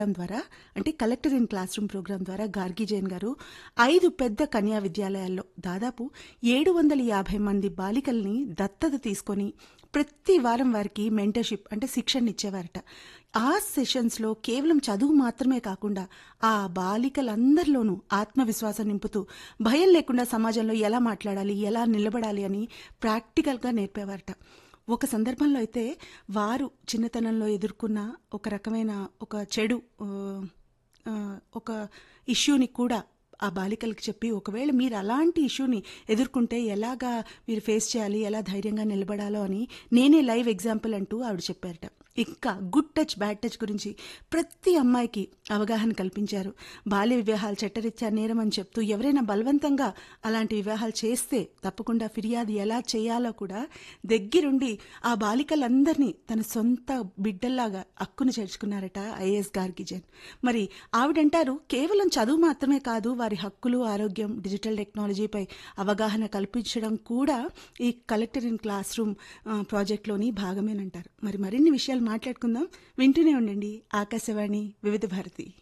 programme ద్వారా అంటే collector in classroom program ద్వారా గార్గి జైన్ గారు ఐదు పెద్ద కన్యా విద్యాలయాల్లో దాదాపు ఏడు వందల యాభై మంది బాలికల్ని దత్తత తీసుకొని ప్రతి వారం వారికి మెంటర్షిప్ అంటే శిక్షణ ఇచ్చేవారట ఆ సెషన్స్లో కేవలం చదువు మాత్రమే కాకుండా ఆ బాలికలందరిలోనూ ఆత్మవిశ్వాసం నింపుతూ భయం లేకుండా సమాజంలో ఎలా మాట్లాడాలి ఎలా నిలబడాలి అని ప్రాక్టికల్గా నేర్పేవారట ఒక సందర్భంలో అయితే వారు చిన్నతనంలో ఎదుర్కొన్న ఒక రకమైన ఒక చెడు ఆ, ఆ, ఒక ఇష్యూని కూడా ఆ బాలికలకు చెప్పి ఒకవేళ మీరు అలాంటి ఇష్యూని ఎదుర్కొంటే ఎలాగా మీరు ఫేస్ చేయాలి ఎలా ధైర్యంగా నిలబడాలో అని నేనే లైవ్ ఎగ్జాంపుల్ అంటూ ఆవిడ చెప్పారట ఇంకా గుడ్ టచ్ బ్యాడ్ టచ్ గురించి ప్రతి అమ్మాయికి అవగాహన కల్పించారు బాల్య వివాహాలు చట్టరీత్యా నేరం అని చెప్తూ ఎవరైనా బలవంతంగా అలాంటి వివాహాలు చేస్తే తప్పకుండా ఫిర్యాదు ఎలా చేయాలో కూడా దగ్గరుండి ఆ బాలికలందరినీ తన సొంత బిడ్డల్లాగా అక్కును చేర్చుకున్నారట ఐఏఎస్ గార్గిజన్ మరి ఆవిడంటారు కేవలం చదువు మాత్రమే కాదు వారి హక్కులు ఆరోగ్యం డిజిటల్ టెక్నాలజీపై అవగాహన కల్పించడం కూడా ఈ కలెక్టర్ ఇన్ క్లాస్ రూమ్ ఆ, ప్రాజెక్ట్లోని భాగమేనంటారు మరి మరిన్ని విషయాలు మాట్లాడుకుందాం వింటూనే ఉండండి ఆకాశవాణి వివిధ భారతి